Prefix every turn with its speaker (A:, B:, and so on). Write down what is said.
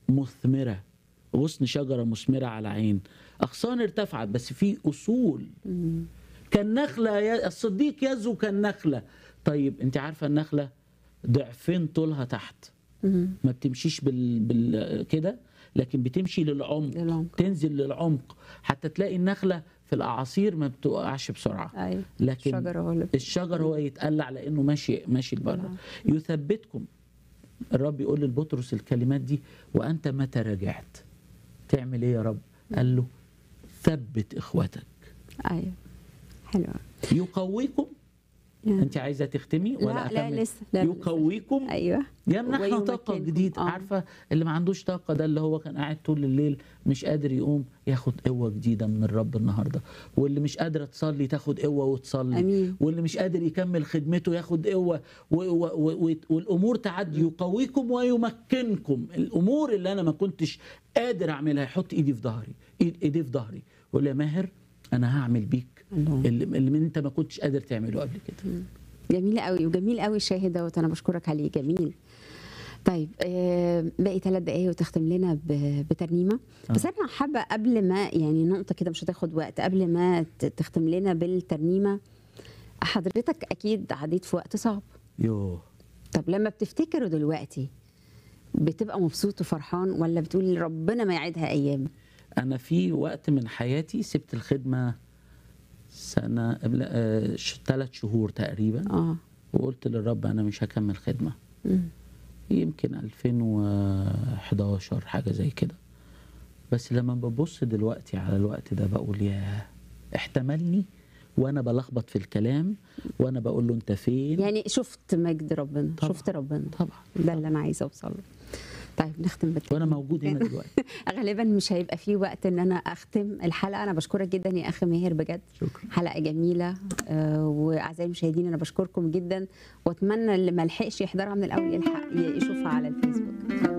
A: مثمره غصن شجره مثمره على عين اغصان ارتفعت بس في اصول كالنخله ي- الصديق يزو كالنخله طيب انت عارفه النخله ضعفين طولها تحت
B: مم.
A: ما بتمشيش بال, بال... كده لكن بتمشي للعمق
B: للعمق.
A: تنزل للعمق حتى تلاقي النخله في الاعاصير ما بتقعش بسرعه
B: ايوه
A: لكن
B: الشجره هو اللي
A: الشجر هو يتقلع لانه ماشي ماشي لبره يثبتكم الرب يقول للبطرس الكلمات دي وانت متى رجعت تعمل ايه يا رب قال له ثبت اخوتك
B: ايوه حلوه
A: يقويكم انت عايزه تختمي ولا
B: لا لا
A: أكمل؟
B: لسه لا لا لسه.
A: يقويكم
B: ايوه
A: يمنحنا طاقه
B: ويمكنكم.
A: جديده
B: آه.
A: عارفه اللي ما عندوش طاقه ده اللي هو كان قاعد طول الليل مش قادر يقوم ياخد قوه جديده من الرب النهارده واللي مش قادره تصلي تاخد قوه وتصلي
B: امين
A: واللي مش قادر يكمل خدمته ياخد قوه و- و- و- و- والامور تعدي يقويكم ويمكنكم الامور اللي انا ما كنتش قادر اعملها يحط ايدي في ظهري إيد- ايديه في ظهري يقول يا ماهر انا هعمل بيك
B: الله.
A: اللي, اللي انت ما كنتش قادر تعمله قبل كده
B: جميل قوي وجميل قوي الشاهد دوت انا بشكرك عليه جميل طيب آه، باقي ثلاث دقايق وتختم لنا ب- بترنيمه بس انا حابه قبل ما يعني نقطه كده مش هتاخد وقت قبل ما ت- تختم لنا بالترنيمه حضرتك اكيد عديت في وقت صعب
A: يوه
B: طب لما بتفتكره دلوقتي بتبقى مبسوط وفرحان ولا بتقول ربنا ما يعيدها ايام
A: انا في وقت من حياتي سبت الخدمه سنه ثلاث شهور تقريبا
B: اه
A: وقلت للرب انا مش هكمل خدمه
B: مم.
A: يمكن 2011 حاجه زي كده بس لما ببص دلوقتي على الوقت ده بقول يا احتملني وانا بلخبط في الكلام وانا بقول له انت فين
B: يعني شفت مجد ربنا
A: طبعا.
B: شفت ربنا
A: طبعا
B: ده اللي انا عايزه اوصل له طيب نختم بالترنيمه
A: وانا موجود هنا دلوقتي
B: غالبا مش هيبقى في وقت ان انا اختم الحلقه انا بشكرك جدا يا اخي ماهر بجد
A: شكرا
B: حلقه جميله آه، واعزائي المشاهدين انا بشكركم جدا واتمنى اللي ما لحقش يحضرها من الاول يلحق يشوفها على الفيسبوك